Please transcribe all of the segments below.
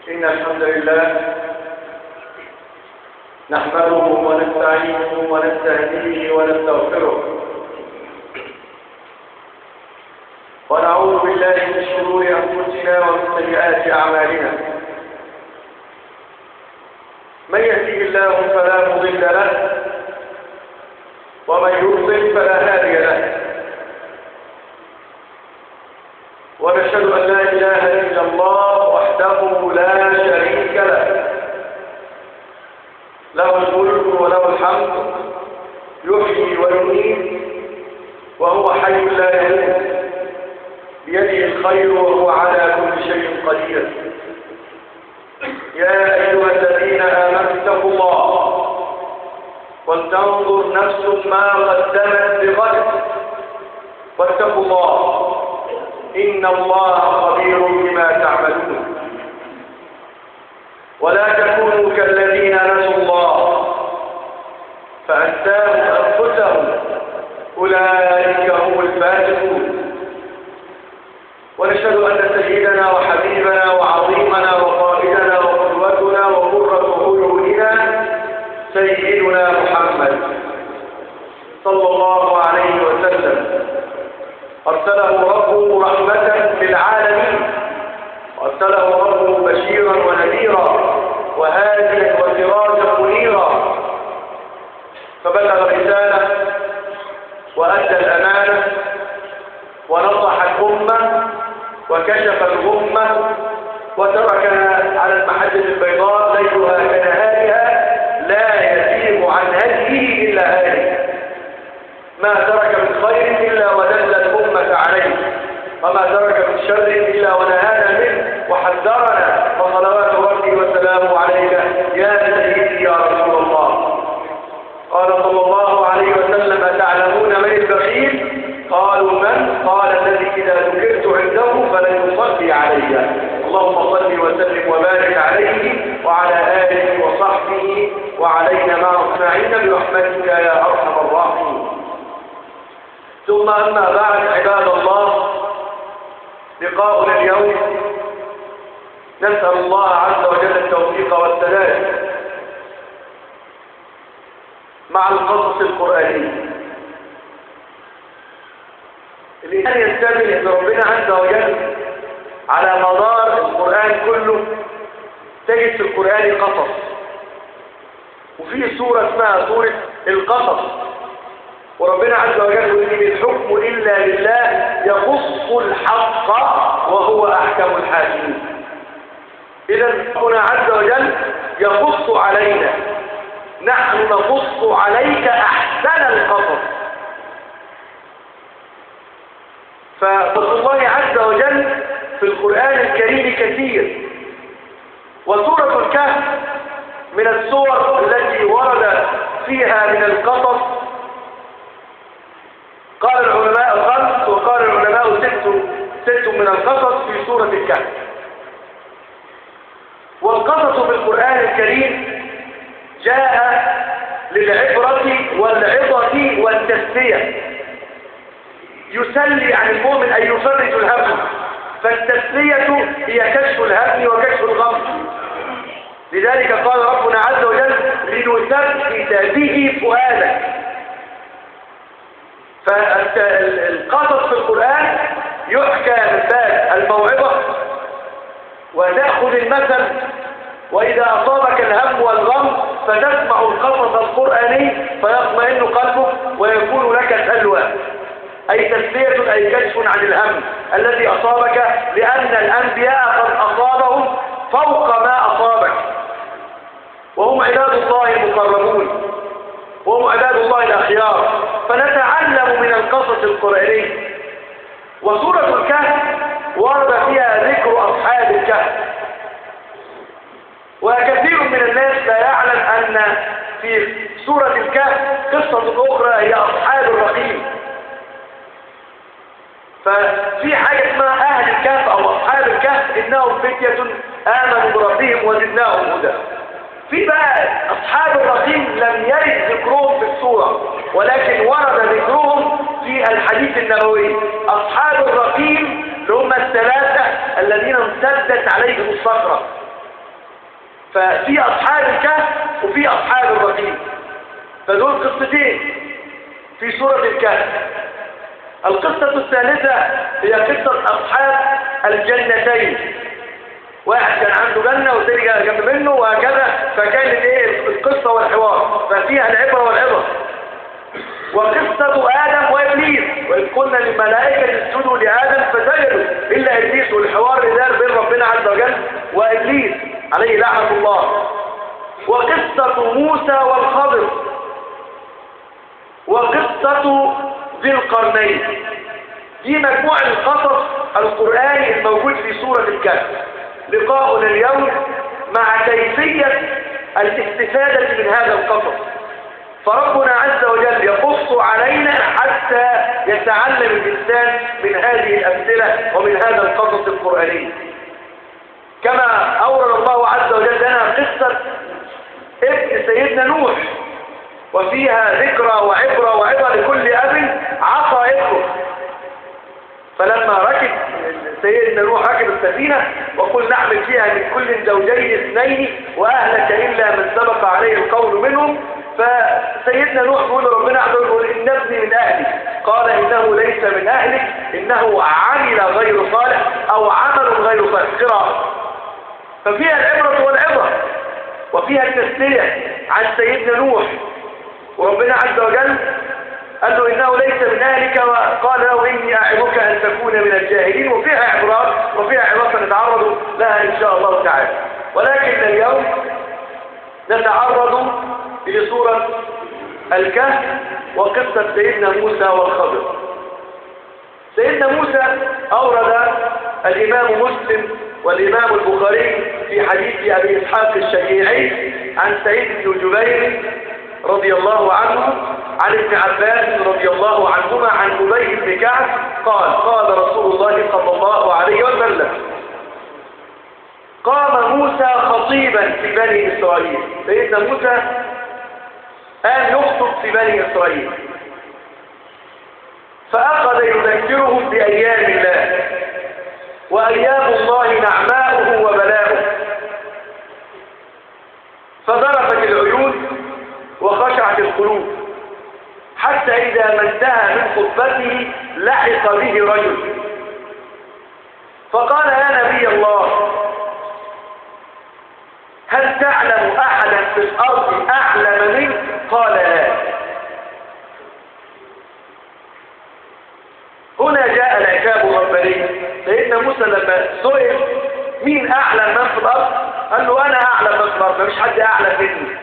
إن الحمد لله نحمده ونستعينه ونستهديه ونستغفره ونعوذ بالله من شرور أنفسنا ومن سيئات أعمالنا من يهده الله فلا مضل له ومن يضلل فلا هادي له ونشهد أن لا إله إلا الله وحده لا شريك له له الملك وله الحمد يحيي ويميت وهو حي لا يموت بيده الخير وهو على كل شيء قدير يا أيها الذين آمنوا اتقوا الله ولتنظر نفس ما قدمت لغد واتقوا الله إن الله خبير بما تعملون ولا تكونوا كالذين نسوا الله فأنساهم أنفسهم أولئك هم الفاسقون ونشهد أن سيدنا وحبيبنا وعظيمنا وقائدنا وقدوتنا وقرة عيوننا سيدنا محمد صلى الله عليه وسلم أرسله ربه رحمة للعالمين وأرسله ربه بشيرا ونذيرا وهاديا وسراجا منيرا فبلغ الرسالة وأدى الأمانة ونصح الأمة وكشف الغمة وتركنا على المحجة البيضاء ليلها كنهارها لا يزيغ عن هديه إلا هادي ما ترك من خير إلا ودل الأمة عليه وما ترك من شر إلا ونهانا منه وحذرنا فصلوات ربي وسلامه عليك يا سيدي يا رسول الله قال صلى الله عليه وسلم تعلمون من البخيل قالوا من قال الذي إذا ذكرت عنده فلن يصلي علي اللهم صل وسلم وبارك عليه وعلى آله وصحبه وعلينا معه اجمعين برحمتك يا أرحم الراحمين ثم أما بعد عباد الله لقاؤنا اليوم نسأل الله عز وجل التوفيق والسداد مع القصص القرآني الإنسان ينتبه أن ربنا عز وجل على مدار القرآن كله تجد في القرآن قصص وفي سورة اسمها سورة القصص وربنا عز وجل يقول إن الحكم إلا لله يقص الحق وهو أحكم الحاكمين إذا ربنا عز وجل يقص علينا نحن نقص عليك أحسن القصص فقص الله عز وجل في القرآن الكريم كثير وسورة الكهف من السور التي ورد فيها من القصص قال العلماء خمس وقال العلماء ست ست من القصص في سورة الكهف والقصص في القرآن الكريم جاء للعبرة والعظة والتسلية يسلي عن المؤمن أن يفرج الهم فالتسلية هي كشف الهم وكشف الغم لذلك قال ربنا عز وجل لنثبت به فؤادك فالقصص في القرآن يحكى من باب الموعظة وتأخذ المثل وإذا أصابك الهم والغم فتسمع القصص القرآني فيطمئن قلبك ويكون لك سلوى أي تسلية أي كشف عن الهم الذي أصابك لأن الأنبياء قد أصابهم فوق ما أصابك وهم عباد الله المقربون وهم عباد الله الأخيار فنتعلم من القصص القرآني وسورة الكهف ورد فيها ذكر أصحاب الكهف وكثير من الناس لا يعلم أن في سورة الكهف قصة أخرى هي أصحاب الرقيم ففي حاجة اسمها أهل الكهف أو أصحاب الكهف إنهم فتية آمنوا بربهم وزدناهم هدى في بقى أصحاب الرقيم لم يرد ذكرهم في السورة ولكن ورد ذكرهم في الحديث النبوي أصحاب الرقيم اللي هم الثلاثة الذين امتدت عليهم الصخرة ففي أصحاب الكهف وفي أصحاب الرقيم فدول قصتين في سورة الكهف القصة الثالثة هي قصة أصحاب الجنتين واحد كان عنده جنة والتاني كان جنب منه وهكذا فكان الايه القصة والحوار ففيها العبرة والعبر وقصة آدم وإبليس وإذ قلنا للملائكة اسجدوا لآدم فسجدوا إلا إبليس والحوار اللي دار بين ربنا عز وجل وإبليس عليه لعنة الله وقصة موسى والخضر وقصة ذي القرنين دي مجموعة القصص القرآني الموجود في سورة الكهف لقاؤنا اليوم مع كيفية الاستفادة من هذا القصص فربنا عز وجل يقص علينا حتى يتعلم الإنسان من هذه الأمثلة ومن هذا القصص القرآني كما أورد الله عز وجل لنا قصة ابن سيدنا نوح وفيها ذكرى وعبرة وعبرة لكل أب عصى ابنه فلما ركب سيدنا نوح ركب السفينة وقل نعمل فيها من كل زوجين اثنين وأهلك إلا من سبق عليه القول منهم فسيدنا نوح يقول ربنا عز وجل إن ابني من أهلي قال إنه ليس من أهلك إنه عمل غير صالح أو عمل غير صالح قراءة ففيها العبرة والعبرة وفيها التسلية عن سيدنا نوح وربنا عز وجل قال له إنه ليس من أهلك وقال له إني أعظك أن تكون من الجاهلين وفيها عبرات وفيها عبرات نتعرض لها إن شاء الله تعالى ولكن اليوم نتعرض لسورة الكهف وقصة سيدنا موسى والخضر سيدنا موسى أورد الإمام مسلم والإمام البخاري في حديث أبي إسحاق الشيعي عن سيد بن جبير رضي الله عنه عن ابن عباس رضي الله عنهما عن أبي بن كعب قال قال رسول الله صلى الله عليه وسلم قام موسى خطيبا في بني إسرائيل سيدنا موسى قام يخطب في بني إسرائيل فأخذ يذكرهم بأيام الله وأيام الله نعماؤه وبلاؤه فضربت العيون وخشعت القلوب حتى إذا ما انتهى من خطبته لحق به رجل فقال يا نبي الله هل تعلم أحدا في الأرض أعلم منك قال لا هنا جاء العتاب الرباني سيدنا موسى لما سئل مين أعلم من في الأرض قال له أنا أعلم من في الأرض مفيش حد أعلم مني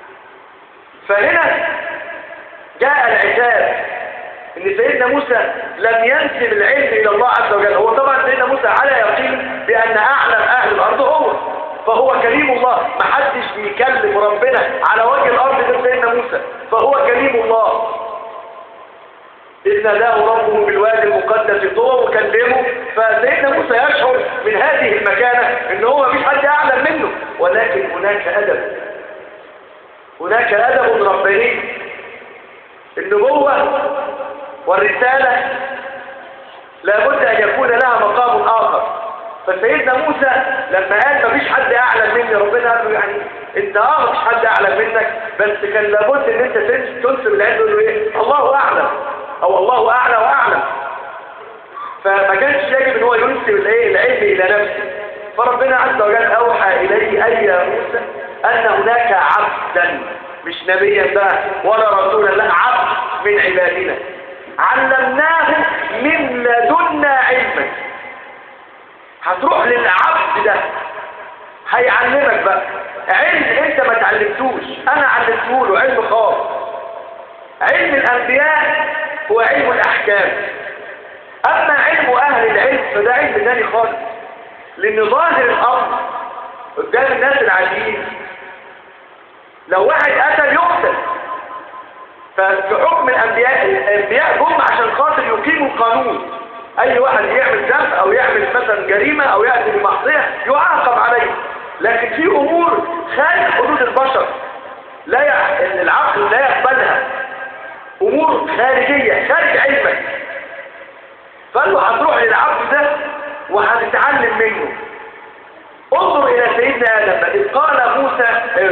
فهنا جاء العتاب ان سيدنا موسى لم ينسب العلم الى الله عز وجل هو طبعا سيدنا موسى على يقين بان اعلم اهل الارض هو فهو كريم الله ما حدش بيكلم ربنا على وجه الارض غير سيدنا موسى فهو كريم الله إذ ناداه ربه بالوادي المقدس طوى وكلمه فسيدنا موسى يشعر من هذه المكانة ان هو مفيش حد اعلم منه ولكن هناك ادب هناك ادب رباني النبوة والرسالة لابد ان يكون لها مقام اخر فسيدنا موسى لما قال مفيش حد اعلم مني ربنا قال له يعني انت اه مفيش حد اعلم منك بس كان لابد ان انت تنسب العلم تقول له ايه الله اعلم او الله اعلى واعلم فما كانش يجب ان هو ينسب الايه العلم الى نفسه فربنا عز وجل اوحى اليه اي يا موسى ان هناك عبدا مش نبيا بقى ولا رسولا لا عبد من عبادنا علمناه من لدنا علما هتروح للعبد ده هيعلمك بقى علم انت ما تعلمتوش انا علمته له علم خاص علم الانبياء هو علم الاحكام اما علم اهل العلم فده علم تاني خالص لان ظاهر الامر قدام الناس العاديين لو واحد قتل يقتل ففي حكم الانبياء الانبياء جم عشان خاطر يقيموا القانون اي واحد يعمل ذنب او يعمل مثلا جريمه او ياتي بمعصيه يعاقب عليه لكن في امور خارج حدود البشر لا ي... العقل لا يقبلها امور خارجيه خارج علمك فقال له هتروح للعبد ده وهتتعلم منه انظر الى سيدنا ادم اذ قال موسى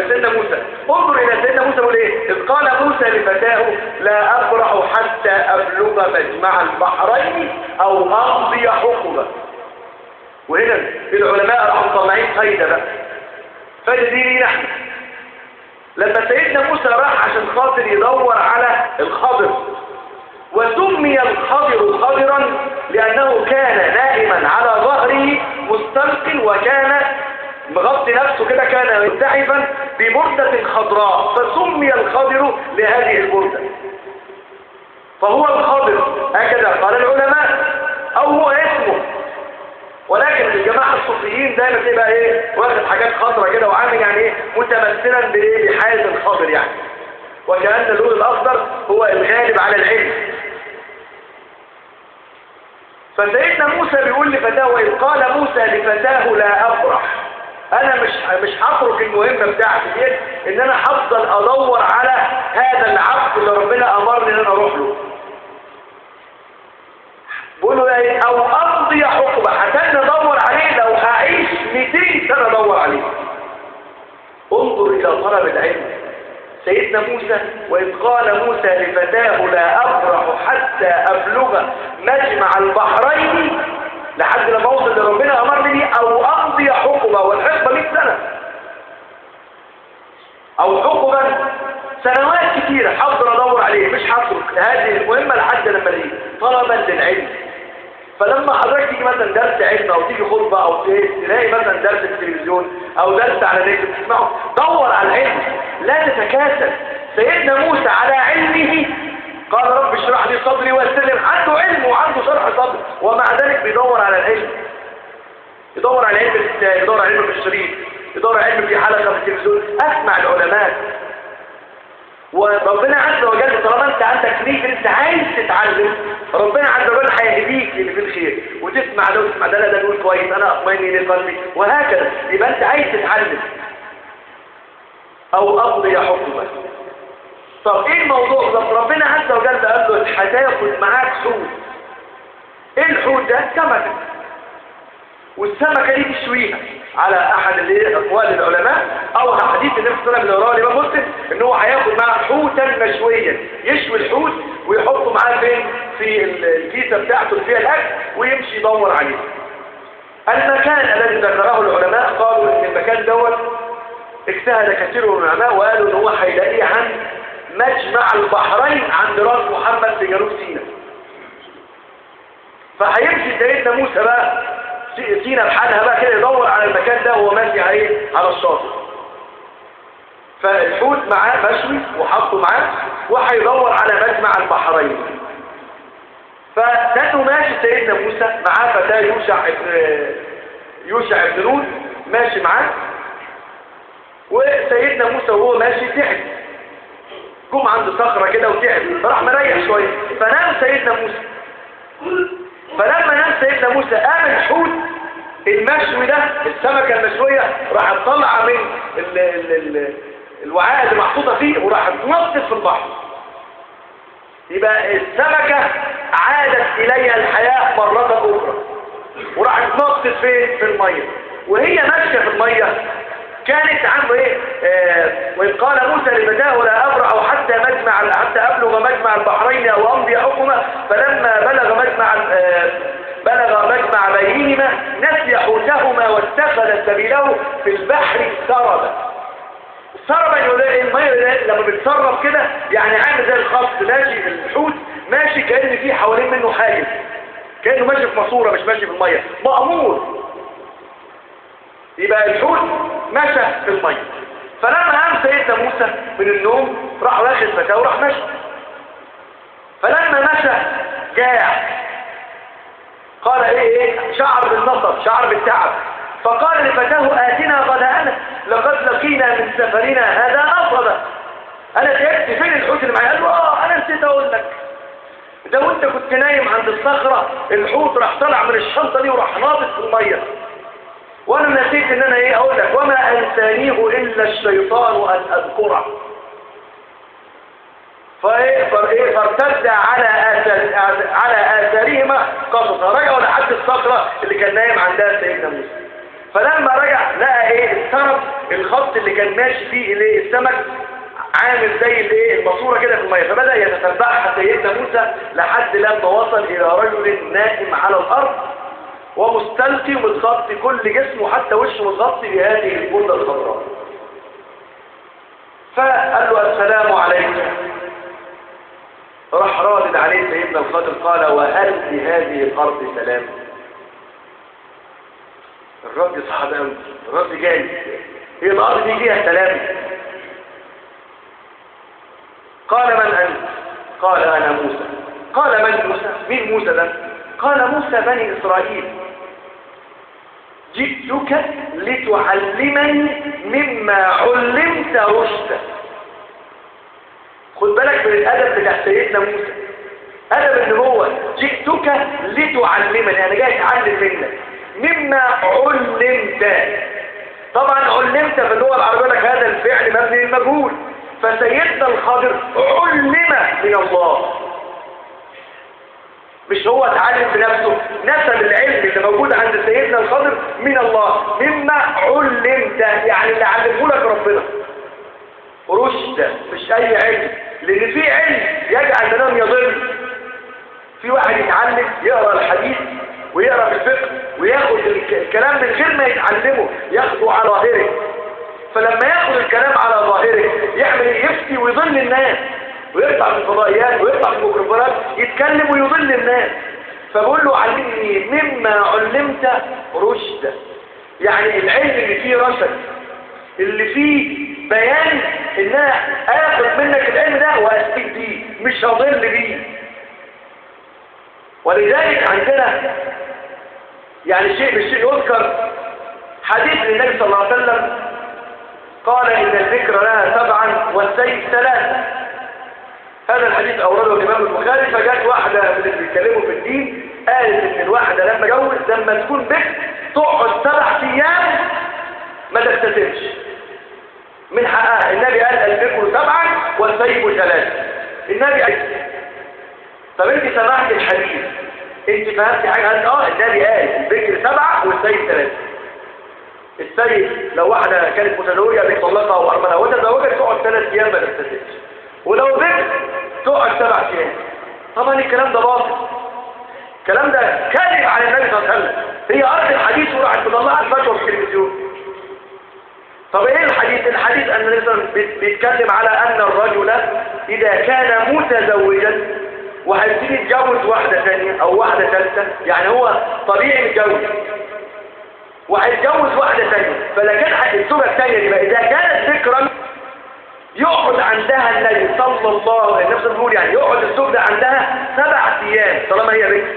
سيدنا موسى انظر الى سيدنا موسى يقول ايه اذ قال موسى لفتاه لا ابرح حتى ابلغ مجمع البحرين او امضي حقبه وهنا العلماء راحوا مطلعين فايده بقى فايده دي لينا احنا لما سيدنا موسى راح عشان خاطر يدور على الخضر وسمي الخضر خضرا لأنه كان نائما على ظهره مستلق وكان مغطي نفسه كده كان ملتحفا ببردة خضراء فسمي الخضر لهذه البردة فهو الخضر هكذا قال العلماء أو هو اسمه ولكن الجماعة الصوفيين دايما تبقى ايه واخد حاجات خضرة كده وعامل يعني ايه متمثلا بايه بحالة الخضر يعني وكأن اللون الأخضر هو الغالب على العلم فسيدنا موسى بيقول لفتاه وإذ قال موسى لفتاه لا أفرح أنا مش مش هترك المهمة بتاعتي دي إن أنا هفضل أدور على هذا العبد اللي ربنا أمرني إن أنا أروح له بيقولوا ايه أو أمضي حقبة هتاني أدور عليه لو هعيش 200 سنة أدور عليه انظر إلى طلب العلم سيدنا موسى وإذ قال موسى لفتاه لا أفرح حتى أبلغ مجمع البحرين لحد لما أوصل لربنا أمرني بيه أو أمضي حقبة والحقبة 100 سنة أو حقبا سنوات كتيرة حفظر أدور عليه مش هترك هذه المهمة لحد لما الاقيه طلبا للعلم فلما حضرتك تيجي مثلا درس علم او تيجي خطبه او تلاقي مثلا درس في التلفزيون او درس على نت تسمعه دور على العلم لا تتكاسل سيدنا موسى على علمه قال رب اشرح لي صدري ويسر عنده علم وعنده شرح صدر ومع ذلك بيدور على العلم يدور على علم الكتاب يدور على علم في الشريط يدور على علم في حلقه في التلفزيون اسمع العلماء وربنا عز وجل طالما انت عندك نية انت عايز تتعلم ربنا عز وجل هيهديك اللي في الخير وتسمع ده وتسمع ده لا ده بيقول كويس انا اطمئني لقلبي وهكذا يبقى انت عايز تتعلم او اقضي حكمه طب ايه الموضوع بالظبط ربنا عز وجل قال له هتاخد معاك حوت ايه الحوت ده سمكه والسمكه دي تشويها على احد اقوال العلماء او حديث النبي صلى الله عليه وسلم اللي وراه الامام مسلم ان هو هياخد معاه حوتا مشويا يشوي الحوت ويحطه معاه فين في الكيسه بتاعته اللي فيها الاكل ويمشي يدور عليه المكان الذي ذكره العلماء قالوا ان المكان دوت اجتهد كثير من العلماء وقالوا ان هو هيلاقيه عند مجمع البحرين عند راس محمد في جنوب سيناء فهيمشي سيدنا موسى بقى سينا بحالها بقى كده يدور على المكان ده وهو ماشي عليه على الشاطئ فالحوت معاه مشوي وحطه معاه وهيدور على مجمع البحرين فنته ماشي سيدنا موسى معاه فتاه يوشع ابن يوشع ابن نون ماشي معاه وسيدنا موسى وهو ماشي تعب جم عند صخرة كده وتعب فراح مريح شوية فنام سيدنا موسى فلما نام سيدنا موسى قام الحوت المشوي ده السمكة المشوية راح تطلع من ال ال ال الوعاء اللي محطوطة فيه وراح تنطط في البحر يبقى السمكة عادت إليها الحياة مرة أخرى وراح تنطط فين في المية وهي ماشية في المية كانت عنده ايه آه وإن قال موسى لفتاه لا أبرع حتى مجمع حتى أبلغ مجمع البحرين أو أمضي حكمة فلما بلغ مجمع آه بلغ مجمع بينهما نسي حوتهما واتخذ سبيله في البحر سربا سربا يقول ايه المية لما بتسرب كده يعني عامل زي الخط ماشي الحوت ماشي كأن فيه حوالين منه حاجز كأنه ماشي في ماسوره مش ماشي في المية مأمور يبقى الحوت مشى في المية فلما قام سيدنا موسى من النوم راح واخد فتاه وراح مشى فلما مشى جاع قال ايه ايه شعر بالنصب شعر بالتعب فقال لفتاه آتنا غداءنا لقد لقينا من سفرنا هذا نصبا انا تعبت فين الحوت اللي معايا قال له اه انا نسيت اقول لك ده وانت كنت نايم عند الصخرة الحوت راح طلع من الشنطة دي وراح ناطط في المية وانا نسيت ان انا ايه اقول لك وما انسانيه الا الشيطان ان اذكره فايه فارتد على آثار على اثارهما قصصا رجعوا لحد الصخره اللي كان نايم عندها سيدنا موسى فلما رجع لقى ايه استغرب الخط اللي كان ماشي فيه الايه السمك عامل زي الايه الماسوره كده في الميه فبدا يتتبعها سيدنا موسى لحد لما وصل الى رجل نائم على الارض ومستلقي ومتغطي كل جسمه حتى وشه متغطي بهذه البرده الخضراء فقال له السلام عليكم راح رادد عليه سيدنا الخضر قال وهل بهذه الارض سلام الرد صعب قوي الرد جاي هي الارض دي فيها سلام قال من انت قال انا موسى قال من موسى مين موسى ده قال موسى بني اسرائيل جئتك لتعلمني مما علمت رشدا خد بالك من الادب بتاع سيدنا موسى ادب ان هو جئتك لتعلمني انا جاي اتعلم منك مما علمت طبعا علمت في اللغه العربيه لك هذا الفعل مبني للمجهول فسيدنا الخضر علم من الله مش هو اتعلم بنفسه نسب العلم اللي موجود عند سيدنا الخضر من الله مما علمت يعني اللي علمه لك ربنا رشد مش اي علم لان في علم يجعل منهم يضل في واحد يتعلم يقرا الحديث ويقرا في الفقه وياخد الكلام من غير ما يتعلمه ياخده على ظاهره فلما ياخد الكلام على ظاهره يعمل يفتي ويضل الناس ويطلع في الفضائيات ويطلع في الميكروفونات يتكلم ويضل الناس فبقول له علمني مما علمت رشدا يعني العلم اللي فيه رشد اللي فيه بيان ان انا اخد منك العلم ده واستفيد بيه مش هضل بيه ولذلك عندنا يعني شيء بالشيء يذكر حديث للنبي صلى الله عليه وسلم قال إن الذكر لها سبعا والسيف ثلاثة هذا الحديث أورده الإمام البخاري فجاءت واحدة من اللي بيتكلموا في الدين قالت إن الواحدة لما جوز لما تكون بكر تقعد سبع أيام ما تستتمش من حقها النبي قال الذكر سبعا والسيف ثلاثة النبي قال طب انت سمعت الحديث انت فهمت حاجة قالت اه النبي قال الذكر سبعة والسيف ثلاثة السيد لو واحدة كانت متزوجة بيطلقها او ارملها وتزوجت تقعد ثلاث ايام ما تستتمش ولو ذكر تقعد سبع ايام طبعا الكلام ده باطل الكلام ده كذب على النبي صلى الله عليه وسلم هي ارض الحديث وراحت مطلعها الفتوى في التلفزيون طب ايه الحديث الحديث ان النبي بيتكلم على ان الرجل اذا كان متزوجا وهيبتدي يتجوز واحده ثانيه او واحده ثالثه يعني هو طبيعي متجوز وهيتجوز واحده ثانيه فلكن الزوجه الثانيه دي بقى اذا كانت ذكرا يقعد عندها النبي صلى الله عليه وسلم بيقول يعني يقعد الزوج ده عندها سبع ايام طالما هي بنت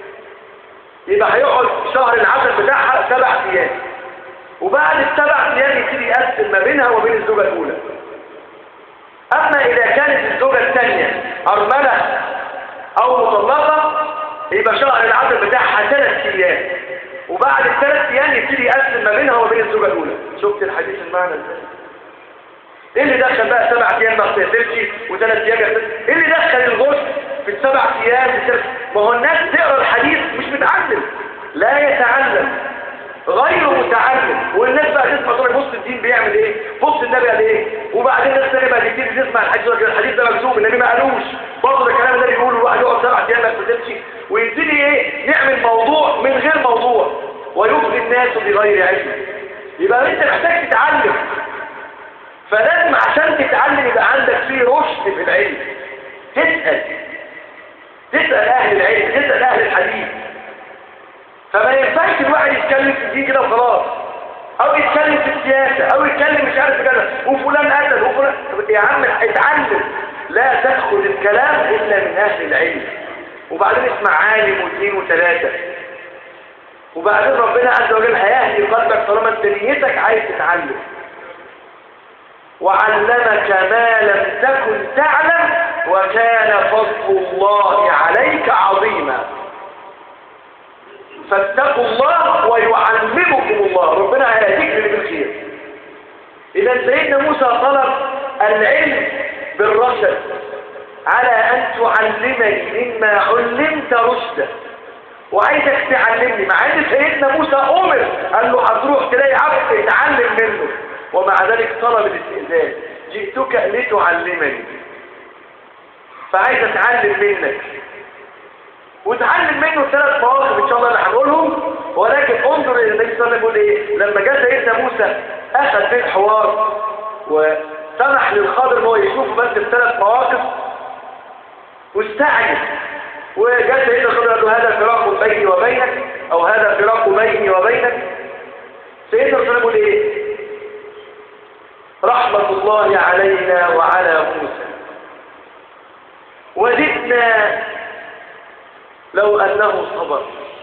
يبقى هيقعد شهر العسل بتاعها سبع ايام وبعد السبع ايام يبتدي يقسم ما بينها وبين الزوجه الاولى اما اذا كانت الزوجه الثانيه ارمله او مطلقه يبقى شهر العسل بتاعها ثلاث ايام وبعد الثلاث ايام يبتدي يقسم ما بينها وبين الزوجه الاولى شفت الحديث المعنى ازاي ايه اللي دخل بقى سبع ايام ما بتقتلش وثلاث ايام يقتل ايه اللي دخل الغسل في السبع ايام في الثلاث ما هو الناس تقرا الحديث مش متعلم لا يتعلم غير متعلم والناس بقى تسمع تقول بص الدين بيعمل ايه بص النبي قال ايه وبعدين الناس تانية بقى تبتدي تسمع الحديث الحديث ده مكتوب النبي ما قالوش برضه ده الكلام النبي بيقوله الواحد يقعد سبع ايام ما يقتلش ويبتدي ايه يعمل موضوع من غير موضوع ويفضي الناس بغير علم يبقى انت محتاج تتعلم فلازم عشان تتعلم يبقى عندك فيه رشد في العلم تسأل تسأل أهل العلم تسأل أهل الحديث فما ينفعش الواحد يتكلم في الدين كده وخلاص أو يتكلم في السياسة أو يتكلم مش عارف كده وفلان قتل وفلان يا عم اتعلم لا تدخل الكلام إلا من أهل العلم وبعدين اسمع عالم واثنين وثلاثة وبعدين ربنا عز وجل هيهدي قلبك طالما انت نيتك عايز تتعلم وعلمك ما لم تكن تعلم وكان فضل الله عليك عظيما فاتقوا الله ويعلمكم الله ربنا هيهديك اللي بالخير إذا سيدنا موسى طلب العلم بالرشد على أن تعلمني مما علمت رشدا وعايزك تعلمني مع ان سيدنا موسى امر قال له هتروح تلاقي عبد اتعلم منه ومع ذلك طلب الاستئذان جئتك لتعلمني فعايز اتعلم منك وتعلم منه ثلاث مواقف ان شاء الله اللي هنقولهم ولكن انظر الى النبي صلى الله عليه وسلم بيقول ايه لما جاء سيدنا موسى اخذ في الحوار وسمح للخضر ان هو يشوف بس الثلاث مواقف واستعجل وجاء سيدنا الخضر قال له هذا فراق بيني وبينك او هذا فراق بيني وبينك سيدنا الخضر يقول ايه رحمة الله علينا وعلى موسى وددنا لو أنه صبر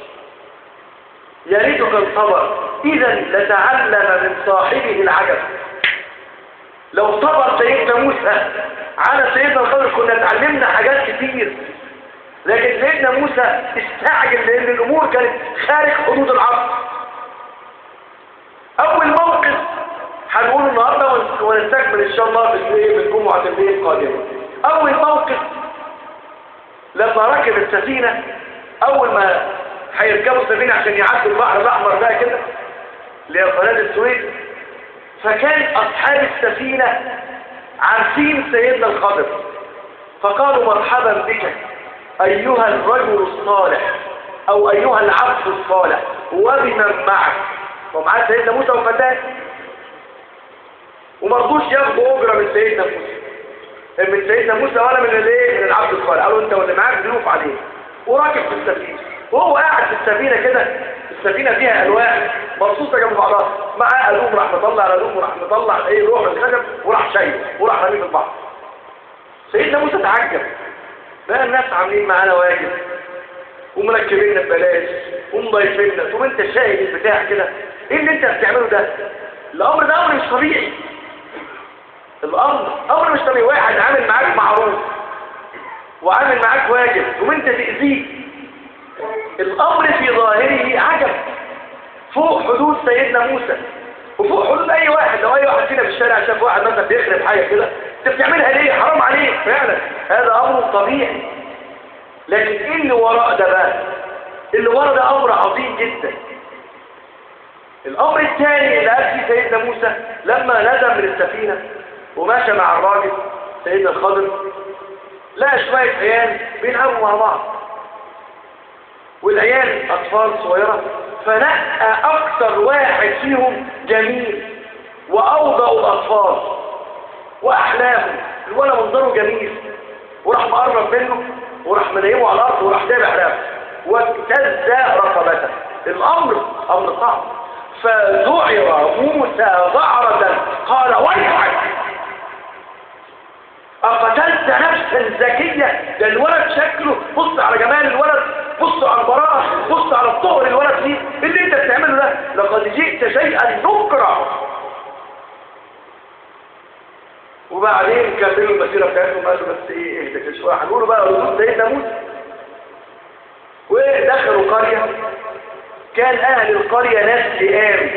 يا ريته كان صبر إذا لتعلم من صاحبه العجب لو صبر سيدنا موسى على سيدنا الخضر كنا اتعلمنا حاجات كتير لكن سيدنا موسى استعجل لأن الأمور كانت خارج حدود العصر أول موقف هنقوله النهاردة ونستكمل إن شاء الله في الجمعة الليل القادمة أول موقف لما ركب السفينة أول ما هيركبوا السفينة عشان يعدوا البحر الأحمر ده كده اللي هي قناة السويس فكان أصحاب السفينة عارفين سيدنا الخضر فقالوا مرحبا بك أيها الرجل الصالح أو أيها العبد الصالح وبمن معك ومعاه سيدنا موسى وفتاه ومرضوش ياخدوا أجرة من سيدنا موسى من سيدنا موسى ولا من الايه من العبد الصالح قالوا انت واللي معاك ضيوف عليه وراكب في السفينه وهو قاعد في السفينه كده السفينه فيها الواح مرصوصه جنب بعضها معاه قلوب راح مطلع قلوب وراح مطلع ايه روح من الخشب وراح شايله وراح رميه في البحر سيدنا موسى تعجب بقى الناس عاملين معانا واجب ومركبيننا ببلاش ومضيفيننا ثم انت شايل البتاع كده ايه اللي انت بتعمله ده الامر ده امر مش طبيعي الامر امر مش طبيعي واحد عامل معاك معروف وعامل معاك واجب وانت تأذيه الامر في ظاهره عجب فوق حدود سيدنا موسى وفوق حدود اي واحد لو اي واحد فينا في الشارع شاف واحد مثلا بيخرب حاجه كده انت بتعملها ليه حرام عليك فعلا هذا امر طبيعي لكن ايه اللي وراء ده بقى اللي وراء ده امر عظيم جدا الامر الثاني اللي قال فيه سيدنا موسى لما نزل من السفينه وماشى مع الراجل سيدنا الخضر لقى شوية عيال بيلعبوا مع بعض والعيال أطفال صغيرة فنقى أكثر واحد فيهم جميل وأوضع الأطفال وأحلامه الولد منظره جميل وراح مقرب منه وراح منيمه على الأرض وراح دابع راسه واجتز رقبته الأمر أمر صعب فذعر موسى ذعرة قال ويحك أقتلت نفسا ذكية ده الولد شكله بص على جمال الولد بص على البراءة بص على الطهر الولد فيه اللي انت بتعمله ده لقد جئت شيئا نكرا وبعدين كملوا المسيرة بتاعتهم قالوا بس ايه اهدى كده شوية هنقولوا بقى ردود سيدنا موسى ودخلوا قرية كان اهل القرية ناس لئام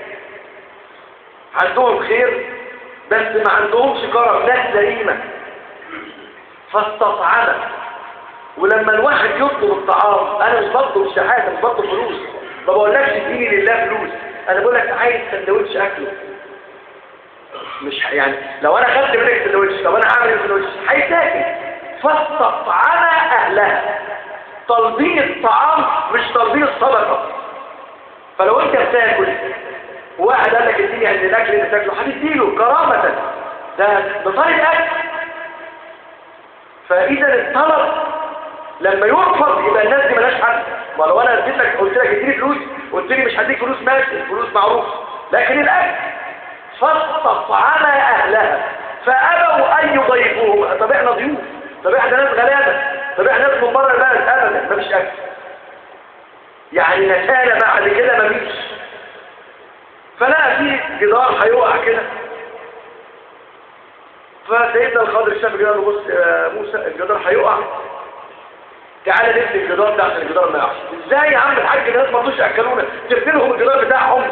عندهم خير بس ما عندهمش كرم ناس لئيمة فاستطعمت ولما الواحد يطلب الطعام انا مش بطلب شحاته مش بطلب فلوس ما بقولكش اديني لله فلوس انا بقول لك عايز سندوتش اكله مش يعني لو انا خدت منك سندوتش طب انا هعمل ايه سندوتش هيتاكل فاستطعم اهلها طالبين الطعام مش طالبين الصدقه فلو انت بتاكل واحد قال لك اديني عند الاكل اللي تاكله هتديله كرامه ده ده طالب اكل فاذا الطلب لما يرفض يبقى الناس دي مالهاش حل ما لو انا اديت لك قلت لك اديني فلوس قلت لي مش هديك فلوس ماشي الفلوس معروف لكن الاكل فاستطعم اهلها فابوا ان يضيفوهم طب احنا ضيوف طب احنا ناس غلابه طب احنا ناس من بره البلد ابدا مفيش اكل يعني نتانا بعد كده مفيش فلقى في جدار هيقع كده فسيدنا الخضر شاف الجدار بص يا موسى الجدار هيقع تعالى نبني الجدار ده عشان الجدار ما يقعش ازاي يا عم الحاج الناس ما رضوش ياكلونا تبني لهم الجدار بتاعهم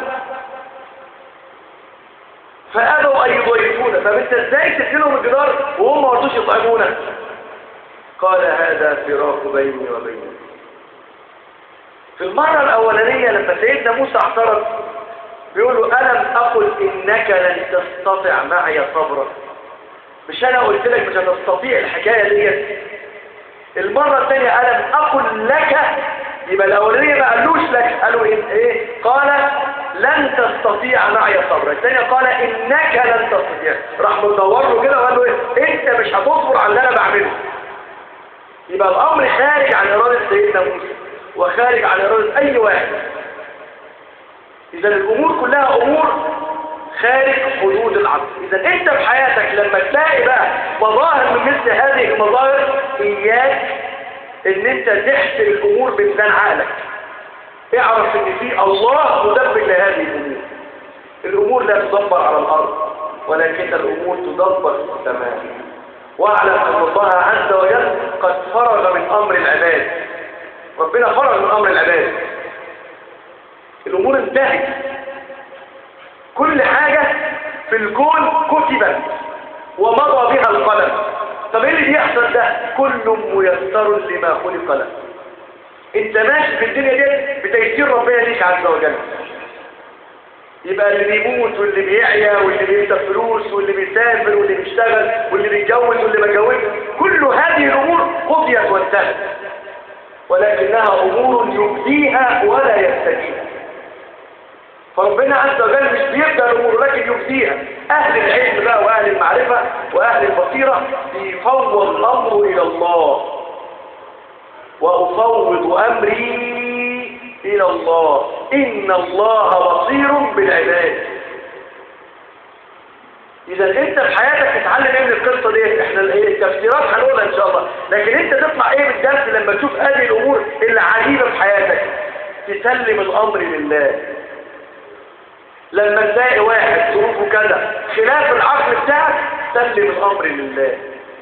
فابوا ان يضيفونا طب انت ازاي تبني لهم الجدار وهم ما رضوش يطعمونا قال هذا فراق بيني وبينك في المرة الأولانية لما سيدنا موسى اعترض بيقول له ألم أقل إنك لن تستطع معي صبرا مش أنا قلت لك مش هتستطيع الحكاية دي المرة الثانية ألم أقل لك يبقى الأولانية ما قالوش لك قالوا إيه, إيه؟ قال لن تستطيع معي صبرا الثانية قال إنك لن تستطيع راح مدور له كده وقال له إيه؟ أنت مش هتصبر على اللي أنا بعمله يبقى الأمر خارج عن إرادة سيدنا موسى وخارج عن إرادة أي واحد إذا الأمور كلها أمور خارج حدود العقل إذا أنت في حياتك لما تلاقي بقى مظاهر من مثل هذه المظاهر إياك إن أنت تحسب الأمور بميزان عقلك اعرف إن في الله مدبر لهذه الأمور الأمور لا تدبر على الأرض ولكن الأمور تدبر في السماء واعلم أن الله عز وجل قد فرغ من أمر العباد ربنا فرغ من أمر العباد الأمور انتهت كل حاجة في الكون كتبت ومضى بها القلم طب ايه اللي بيحصل ده كل ميسر لما خلق له انت ماشي في الدنيا دي بتيسير ربنا ليك عز وجل يبقى اللي بيموت واللي بيعيا واللي بيكسب فلوس واللي بيسافر واللي بيشتغل واللي بيتجوز واللي ما اتجوزش كل هذه الامور قضيت وانتهت ولكنها امور يبديها ولا يبتديها فربنا عز وجل مش بيبدأ الأمور لكن يبديها أهل العلم بقى وأهل المعرفة وأهل البصيرة بيفوض الأمر إلى الله وأفوض أمري إلى الله إن الله بصير بالعباد إذا أنت في حياتك تتعلم إيه من القصة دي إحنا التفسيرات هنقولها إن شاء الله لكن أنت تطلع إيه من الدرس لما تشوف هذه الأمور العجيبة في حياتك تسلم الأمر لله لما تلاقي واحد ظروفه كذا خلاف العقل بتاعك سلم الامر لله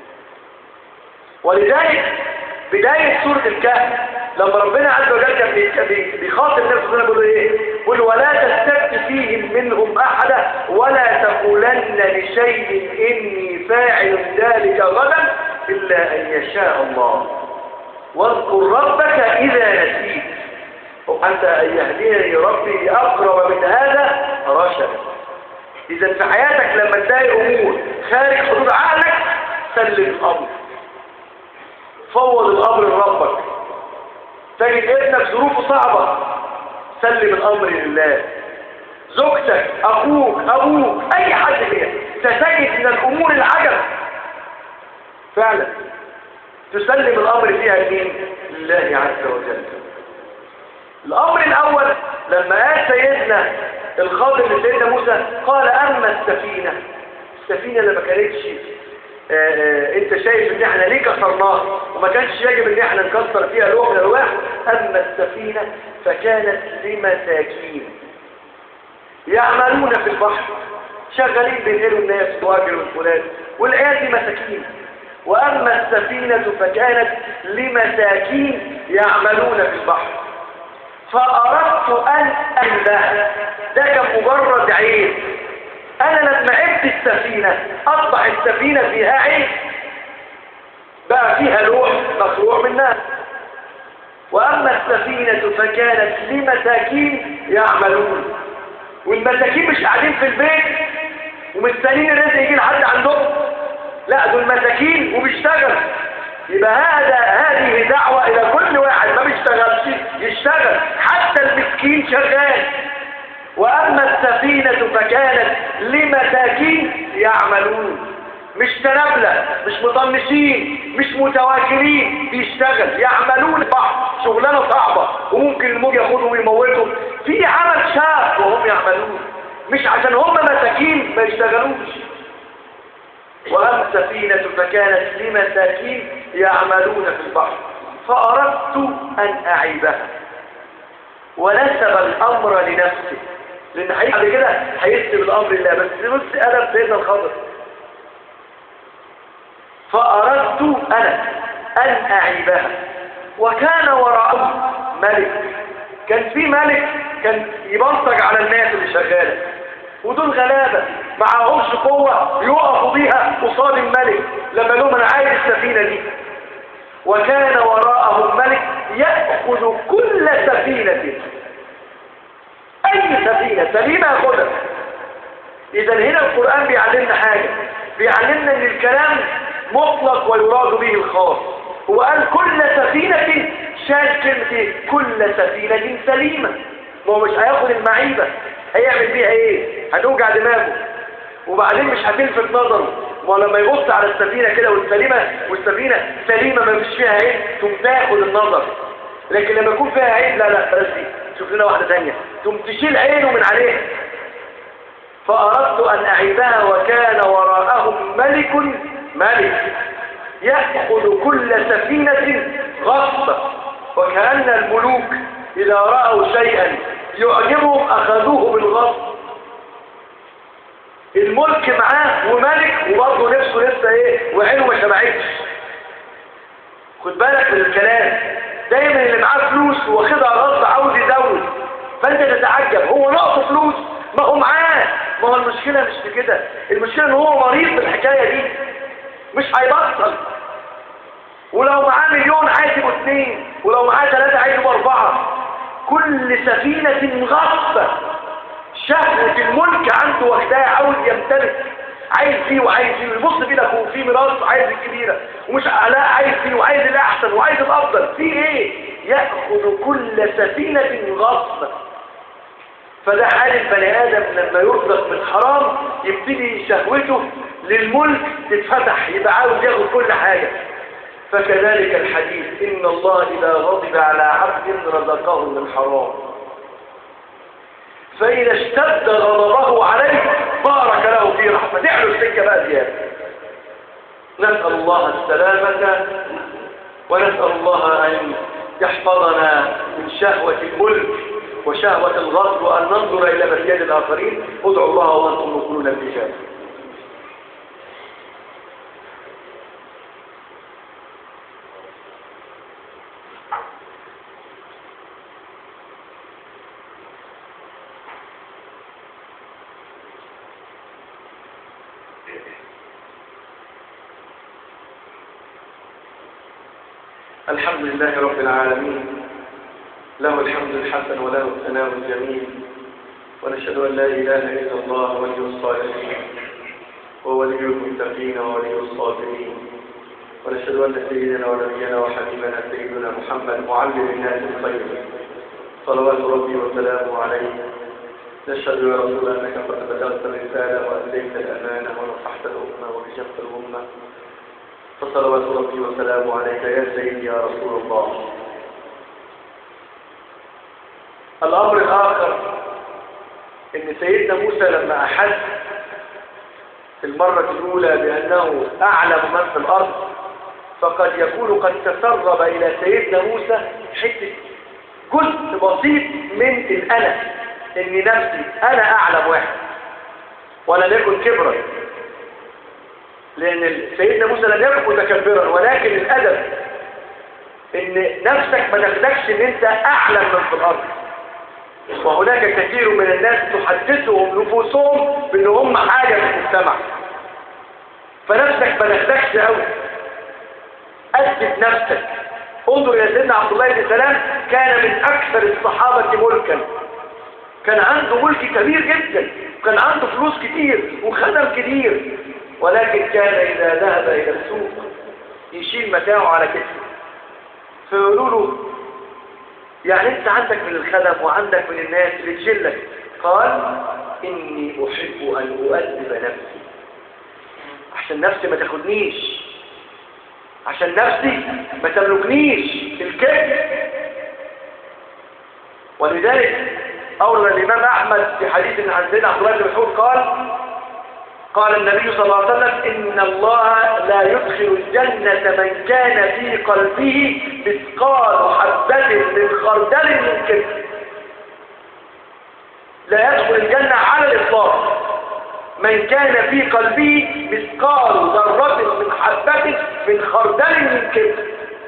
ولذلك بداية سورة الكهف لما ربنا عز وجل كان بيخاطب الناس صلى بيقول ايه قل ولا تستبت فيهم منهم احدا ولا تقولن لشيء اني فاعل ذلك غدا الا ان يشاء الله واذكر ربك اذا نسيت وحتى أن يهديني ربي أقرب من هذا رشدا إذا في حياتك لما تلاقي أمور خارج حدود عقلك سلم الأمر فوض الأمر لربك تجد ابنك ظروفه صعبة سلم الأمر لله زوجتك أخوك أبوك أي حد فيها ستجد من الأمور العجب فعلا تسلم الأمر فيها لمين؟ لله عز وجل الأمر الأول لما قال سيدنا الخاضر لسيدنا موسى قال أما السفينة السفينة اللي ما كانتش انت شايف ان احنا ليه كسرناها وما كانش يجب ان احنا نكسر فيها لوح من الالواح اما السفينة فكانت لمساكين يعملون في البحر شغالين بينقلوا الناس تواجر والفلان والعيال دي مساكين واما السفينة فكانت لمساكين يعملون في البحر فأردت أن أنبه ده كان مجرد عيب أنا لما عبت السفينة أصبح السفينة فيها عيب بقى فيها لوح مخروع منها وأما السفينة فكانت لمساكين يعملون والمساكين مش قاعدين في البيت ومستنين الرزق يجي لحد عندهم لا دول مساكين وبيشتغل يبقى هذا هذه دعوة إلى كل واحد ما بيشتغلش يشتغل حتى المسكين شغال وأما السفينة فكانت لمساكين يعملون مش تنابلة مش مطنشين مش متواكلين بيشتغل يعملون بعض شغلانة صعبة وممكن الموج ياخدهم ويموتهم في عمل شاق وهم يعملون مش عشان هم مساكين ما يشتغلوش وأما السفينة فكانت لمساكين يعملون في البحر فأردت أن أعيبها ونسب الأمر لنفسه لأن بعد كده هيسب الأمر لله بس بص أدب سيدنا الخضر فأردت أنا أن أعيبها وكان وراءه ملك كان في ملك كان يبلطج على الناس اللي شغاله ودول غلابة معهمش قوة يقفوا بيها قصاد الملك لما لهم انا عايز السفينة دي وكان وراءهم ملك يأخذ كل سفينة أي سفينة سليمة يأخذها إذا هنا القرآن بيعلمنا حاجة بيعلمنا أن الكلام مطلق ويراد به الخاص هو قال كل سفينة شال كلمة إيه؟ كل سفينة سليمة ما هو مش هياخد المعيبة هيعمل بيها ايه هتوجع دماغه وبعدين مش هتلفت نظره ما لما يبص على السفينة كده والسليمة والسفينة سليمة ما فيش فيها عيب ثم تاخد النظر لكن لما يكون فيها عيب لا لا بلاش دي شوف لنا واحدة تانية ثم تشيل عينه من عليها فأردت أن أعيبها وكان وراءهم ملك ملك يأخذ كل سفينة غصبة وكأن الملوك إذا رأوا شيئا يعجبهم أخذوه بالغصب الملك معاه وملك وبرضه نفسه لسه ايه وعينه ما شبعتش خد بالك من الكلام دايما اللي معاه فلوس واخدها غصب عاوز يزود فانت تتعجب هو ناقصه فلوس ما هو معاه ما هو المشكله مش في كده المشكله ان هو مريض بالحكايه دي مش هيبطل ولو معاه مليون عايز يبقوا اثنين ولو معاه ثلاثه عايز يبقوا اربعه كل سفينه غصبه شهوة الملك عنده وقتها عاوز يمتلك عايز فيه وعايز فيه يبص فيه لك وفيه ميراث وعايز الكبيرة ومش لا عايز فيه وعايز الأحسن وعايز الأفضل فيه إيه يأخذ كل سفينة غصبا فده حال البني آدم لما يرزق من حرام يبتدي شهوته للملك تتفتح يبقى عاوز ياخد كل حاجة فكذلك الحديث إن الله إذا غضب على عبد رزقه من حرام فإذا اشتد غضبه عليه بارك له في رحمة تعلو السكة بقى زيادة نسأل الله السلامة ونسأل الله أن يحفظنا من شهوة الملك وشهوة الغضب وأن ننظر إلى مسياد الآخرين ادعوا الله وأنتم مقولون الإجابة الحمد لله رب العالمين له الحمد الحسن وله الثناء الجميل ونشهد أن لا إله إلا الله ولي الصالحين وولي المتقين وولي الصابرين ونشهد أن سيدنا ونبينا وحبيبنا سيدنا محمد معلم الناس الخير صلوات ربي وسلامه عليه نشهد يا رسول أنك قد بلغت الرسالة وأديت الأمانة ونصحت الأمة وكشفت الأمة فصلوات ربي وسلامه عليك يا سيدي يا رسول الله الأمر الآخر إن سيدنا موسى لما أحس في المرة الأولى بأنه أعلم من في الأرض فقد يكون قد تسرب إلى سيدنا موسى حتة جزء بسيط من الأنا إن نفسي أنا أعلم واحد ولا يكن كبرا لأن سيدنا موسى لم يكن متكبرا ولكن الأدب إن نفسك ما تاخدكش إن أنت أعلم من في الأرض وهناك كثير من الناس تحدثهم نفوسهم بأن هم حاجة في المجتمع فنفسك ما تاخدكش قوي أثبت نفسك انظر إلى سيدنا عبد الله بن سلام كان من أكثر الصحابة ملكا كان عنده ملك كبير جدا كان عنده فلوس كتير وخدم كتير ولكن كان إذا ذهب إلى السوق يشيل متاعه على كتفه فيقولوا له يعني أنت عندك من الخدم وعندك من الناس اللي تشيلك قال إني أحب أن أؤدب نفسي عشان نفسي ما تاخدنيش عشان نفسي ما تملكنيش الكذب ولذلك أورد الإمام أحمد في حديث عن سيدنا عبد الله بن مسعود قال قال النبي صلى الله عليه وسلم إن الله لا يدخل الجنة من كان في قلبه مثقال حبة من خردل من كذب لا يدخل الجنة على الإطلاق من كان في قلبه مثقال ذرة من حبة من خردل من كذب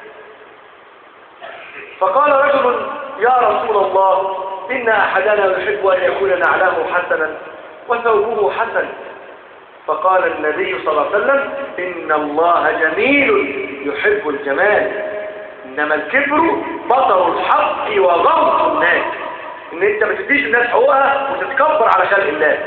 فقال رجل يا رسول الله إن أحدنا يحب أن يكون نعله حسنا وثوبه حسن فقال النبي صلى الله عليه وسلم إن الله جميل يحب الجمال إنما الكبر بطر الحق وغمط الناس ان انت ما تديش الناس حقوقها وتتكبر على خلق الله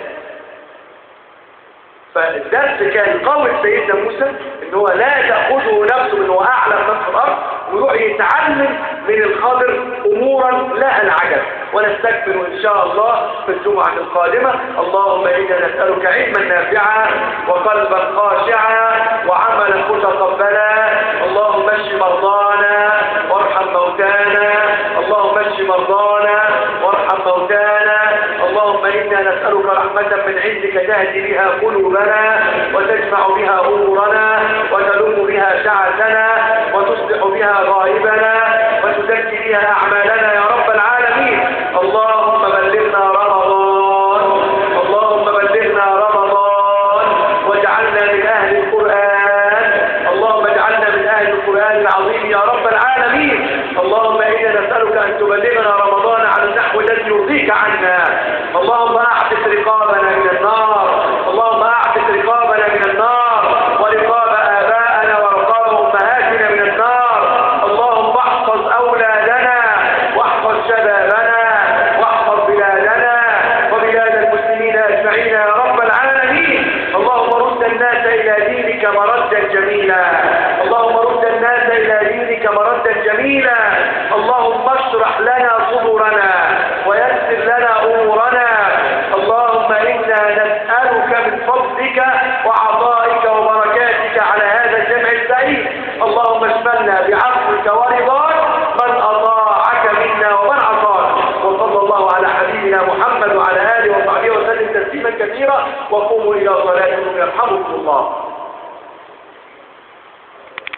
فالدرس كان قول سيدنا موسى ان هو لا تأخذه نفسه من هو اعلم من في الارض ويروح يتعلم من الخضر امورا لها العجب ونستكمل ان شاء الله في الجمعة القادمة اللهم انا نسألك علما نافعا وقلبا خاشعا وعملا متقبلا اللهم اشف مرضانا وارحم موتانا اللهم اشف مرضانا وارحم موتانا اللهم إنا نسألك رحمة من عندك تهدي بها قلوبنا وتجمع بها أمورنا وتلم بها شعثنا وتصلح بها غائبنا وتزكي بها أعمالنا يا رب العالمين اللهم بلغنا رمضان اللهم بلغنا رمضان واجعلنا من أهل القرآن اللهم اجعلنا من أهل القرآن العظيم يا رب العالمين اللهم إنا نسألك أن تبلغنا رمضان على النحو الذي يرضيك عنا اللهم أعتق رقابنا من النار اللهم أعتق رقابنا من النار ورقاب آبائنا ورقاب أمهاتنا من النار اللهم احفظ أولادنا واحفظ شبابنا واحفظ بلادنا وبلاد المسلمين أجمعين يا رب العالمين اللهم رد الناس إلى دينك مردا جميلا اللهم رد الناس إلى دينك مردا جميلا اللهم اشرح لنا صدورنا ويسر لنا أمورنا اللهم إنا نسألك من فضلك وعطائك وبركاتك على هذا الجمع السعيد اللهم اشملنا بعفوك ورضاك من أطاعك منا ومن عصاك وصلى الله على حبيبنا محمد وعلى آله وصحبه وسلم تسليما كثيرا وقوموا إلى صلاتكم يرحمكم الله